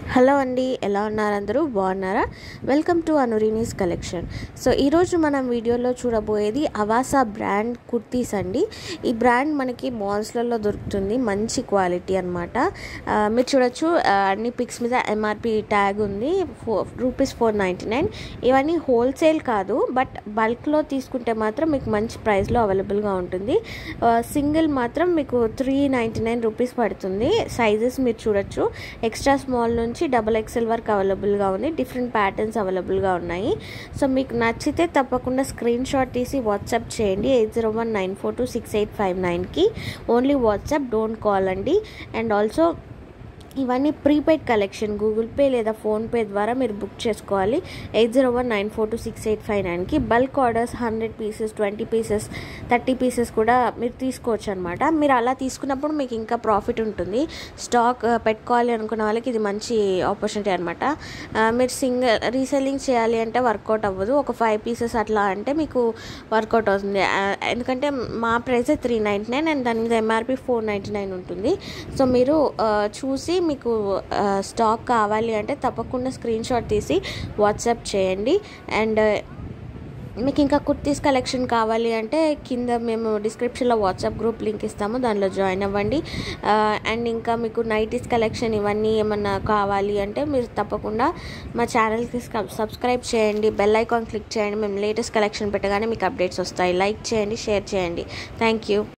hello అండి ఎలా ఉన్నారు అందరూ బాగున్నారా వెల్కమ్ టు అనురీనీస్ కలెక్షన్ సో ఈరోజు మనం వీడియోలో చూడబోయేది అవాసా బ్రాండ్ కుర్తీస్ అండి ఈ బ్రాండ్ మనకి మాల్స్లలో దొరుకుతుంది మంచి క్వాలిటీ అనమాట మీరు చూడొచ్చు ఆ, అన్ని పిక్స్ మీద ఎంఆర్పి ట్యాగ్ ఉంది four rupees four ninety nine ఇవన్నీ హోల్సేల్ కాదు బట్ బల్క్లో తీసుకుంటే మాత్రం మీకు మంచి ప్రైస్లో అవైలబుల్గా ఉంటుంది సింగిల్ మాత్రం మీకు త్రీ నైంటీ నైన్ రూపీస్ పడుతుంది సైజెస్ మీరు చూడొచ్చు ఎక్స్ట్రా స్మాల్ నుంచి డబల్ ఎక్స్ఎల్ వరకు అవైలబుల్గా ఉంది డిఫరెంట్ ప్యాటర్న్స్ అవైలబుల్గా ఉన్నాయి సో మీకు నచ్చితే తప్పకుండా స్క్రీన్ షాట్ తీసి వాట్సాప్ చేయండి eight zero one nine four two six eight five నైన్కి ఓన్లీ వాట్సాప్ డోంట్ కాల్ అండి అండ్ ఆల్సో ఇవన్నీ ప్రీపెయిడ్ కలెక్షన్ గూగుల్ పే లేదా ఫోన్పే ద్వారా మీరు బుక్ చేసుకోవాలి eight zero one nine four two six eight five నైన్కి bulk orders hundred pieces twenty pieces thirty pieces కూడా మీరు తీసుకోవచ్చు అనమాట మీరు అలా తీసుకున్నప్పుడు మీకు ఇంకా ప్రాఫిట్ ఉంటుంది స్టాక్ ఆ, పెట్టుకోవాలి అనుకున్న వాళ్ళకి ఇది మంచి ఆపర్చునిటీ అనమాట మీరు సింగిల్ రీసెల్లింగ్ చేయాలి అంటే వర్కౌట్ అవ్వదు ఒక ఫైవ్ పీసెస్ అట్లా అంటే మీకు వర్కౌట్ అవుతుంది ఆ, ఎందుకంటే మా price three ninety nine and దాని మీద ఎంఆర్పి ఫోర్ నైంటీ నైన్ ఉంటుంది సో మీరు ఆ, చూసి మీకు ఆ, స్టాక్ కావాలి అంటే తప్పకుండా స్క్రీన్ షాట్ తీసి వాట్సాప్ చేయండి అండ్ మీకు ఇంకా కుర్తీస్ కలెక్షన్ కావాలి అంటే కింద మేము డిస్క్రిప్షన్లో వాట్సాప్ గ్రూప్ లింక్ ఇస్తాము దానిలో జాయిన్ అవ్వండి ఆ, అండ్ ఇంకా మీకు నైటీస్ కలెక్షన్ ఇవన్నీ ఏమన్నా కావాలి అంటే మీరు తప్పకుండా మా ఛానల్కి సబ్స్క్రైబ్ చేయండి బెల్ ఐకాన్ క్లిక్ చేయండి మేము లేటెస్ట్ కలెక్షన్ పెట్టగానే మీకు అప్డేట్స్ వస్తాయి లైక్ చేయండి షేర్ చేయండి థ్యాంక్ యూ